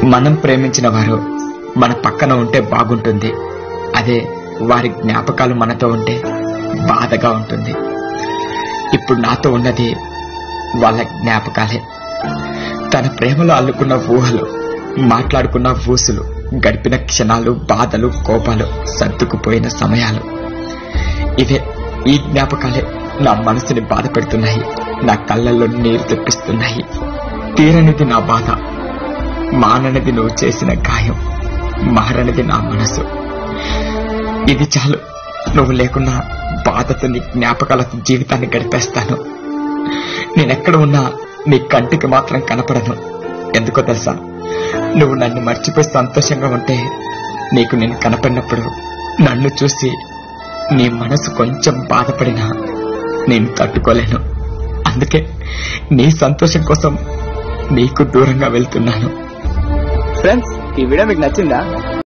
మనం ప్రేమించిన వారు మన పక్కన ఉంటే బాగుంటుంది అదే వారి జ్ఞాపకాలు మనతో ఉంటే బాధగా ఉంటుంది ఇప్పుడు నాతో ఉన్నది వాళ్ళ జ్ఞాపకాలే తన ప్రేమలో అల్లుకున్న ఊహలు మాట్లాడుకున్న ఊసులు గడిపిన క్షణాలు బాధలు కోపాలు సర్దుకుపోయిన సమయాలు ఇవే ఈ జ్ఞాపకాలే నా మనసుని బాధ పెడుతున్నాయి నా కళ్ళల్లో నీరు తెప్పిస్తున్నాయి తీరనిది నా బాధ మాననిది నువ్వు చేసిన గాయం మారనిది నా మనసు ఇది చాలు నువ్వు లేకున్నా బాధతో నీ జ్ఞాపకాలతో జీవితాన్ని గడిపేస్తాను నేనెక్కడ ఉన్నా నీ కంటికి మాత్రం కనపడను ఎందుకో తెలుసా నువ్వు నన్ను మర్చిపోయి సంతోషంగా ఉంటే నీకు నేను కనపడినప్పుడు నన్ను చూసి నీ మనసు కొంచెం బాధపడినా నేను తట్టుకోలేను అందుకే నీ సంతోషం కోసం నీకు దూరంగా వెళ్తున్నాను ఫ్రెండ్స్ ఈ వీడియో మీకు నచ్చిందా